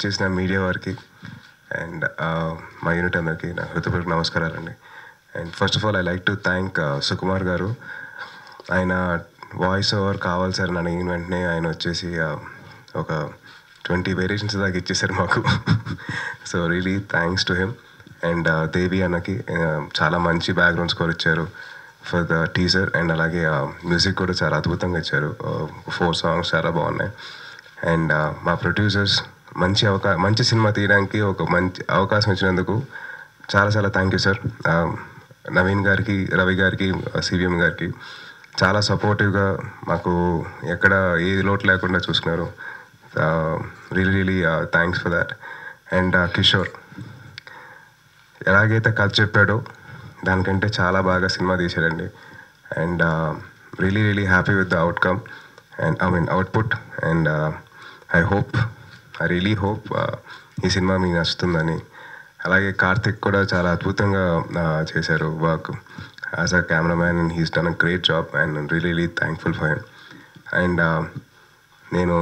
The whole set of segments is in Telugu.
ఇచ్చేసిన మీడియా వారికి అండ్ మా యూనిట్ అందరికీ నా హృదయపూర్వక నమస్కారాలండి and first of all I like to thank Sukumar garu ఆయన వాయిస్ ఓవర్ కావాలి సార్ అని అడిగిన వెంటనే ఆయన వచ్చేసి uh, ఒక ట్వంటీ వేరియేషన్స్ దాకా ఇచ్చేసారు మాకు so really thanks to him and Devi అన్నకి uh, చాలా మంచి బ్యాక్గ్రౌండ్ స్కోర్ ఇచ్చారు ఫర్ ద టీజర్ అండ్ అలాగే మ్యూజిక్ కూడా చాలా అద్భుతంగా ఇచ్చారు ఫోర్ సాంగ్స్ చాలా బాగున్నాయి అండ్ మా ప్రొడ్యూసర్స్ మంచి అవకా మంచి సినిమా తీయడానికి ఒక మంచి అవకాశం ఇచ్చినందుకు చాలా చాలా థ్యాంక్ యూ సార్ నవీన్ గారికి రవి గారికి సివిఎం గారికి చాలా సపోర్టివ్గా మాకు ఎక్కడ ఏ లోటు లేకుండా చూసుకున్నారు really really thanks for that and Kishore ఎలాగైతే కథ చెప్పాడో దానికంటే చాలా బాగా సినిమా తీశాడండి and really really happy with the outcome and I mean output and I hope I really hope ఈ సినిమా మీకు నచ్చుతుందని అలాగే కార్తిక్ కూడా చాలా అద్భుతంగా uh, చేశారు work as a cameraman and he's done a great job and really really thankful for him and నేను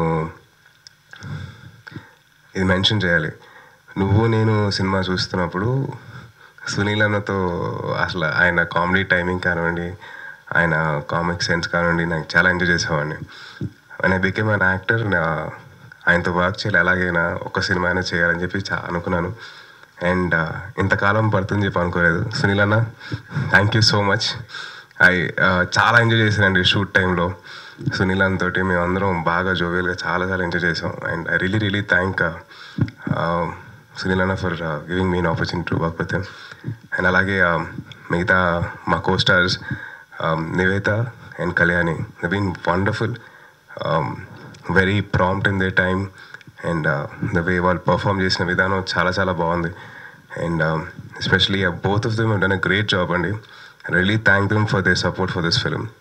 ఇది మెన్షన్ చేయాలి నువ్వు నేను సినిమా చూస్తున్నప్పుడు సునీల్ అన్నతో అసలు ఆయన కామెడీ టైమింగ్ కానివ్వండి ఆయన కామిక్ సెన్స్ కానివ్వండి నాకు చాలా ఎంజాయ్ చేసేవాడిని ఆయన బికేమ్ అన్ యాక్టర్ ఆయనతో వర్క్ చేయాలి ఎలాగైనా ఒక సినిమా అయినా చేయాలని చెప్పి చా అనుకున్నాను అండ్ ఇంతకాలం పడుతుంది చెప్పి అనుకోలేదు సునీల్ అన్న thank you so much I చాలా ఎంజాయ్ చేశానండి షూట్ టైంలో సునీల్ అన్న తోటి మేము అందరం బాగా జోవియల్గా చాలా చాలా ఎంజాయ్ చేసాం and I really really thank Sunil అన్న for giving me an opportunity to work with and అలాగే uh, మిగతా మా co stars Nivetha and Kalyani been wonderful very prompt in the time and the way వాళ్ళు పర్ఫామ్ చేసిన విధానం చాలా చాలా బాగుంది and especially both of them done a great job అండి really thank them for the support for this film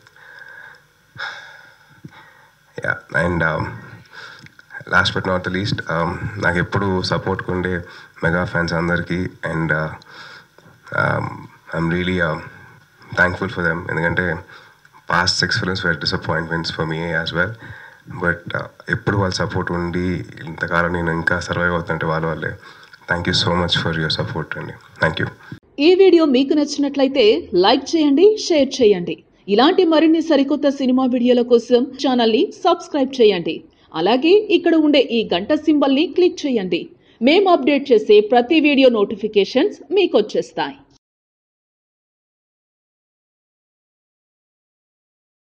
yeah and last but not the least నాకు ఎప్పుడు సపోర్ట్ ఉండే మెగా ఫ్యాన్స్ అందరికీ and I'm really thankful for them ఎందుకంటే past six films were disappointments for me as well but ఎప్పుడు వాళ్ళ సపోర్ట్ ఉండి ఇంతకాలం నేను ఇంకా సర్వైవ్ అవుతుంటే వాళ్ళ వల్లే thank you so much for your support అండి థ్యాంక్ యూ ఈ వీడియో మీకు నచ్చినట్లయితే లైక్ చేయండి షేర్ చేయండి ఇలాంటి మరిన్ని సరికొత్త సినిమా వీడియోల కోసం ఛానల్ని సబ్స్క్రైబ్ చేయండి అలాగే ఇక్కడ ఉండే ఈ గంట సింబల్ని క్లిక్ చేయండి మేము అప్డేట్ చేసే ప్రతి వీడియో నోటిఫికేషన్స్ మీకు వచ్చేస్తాయి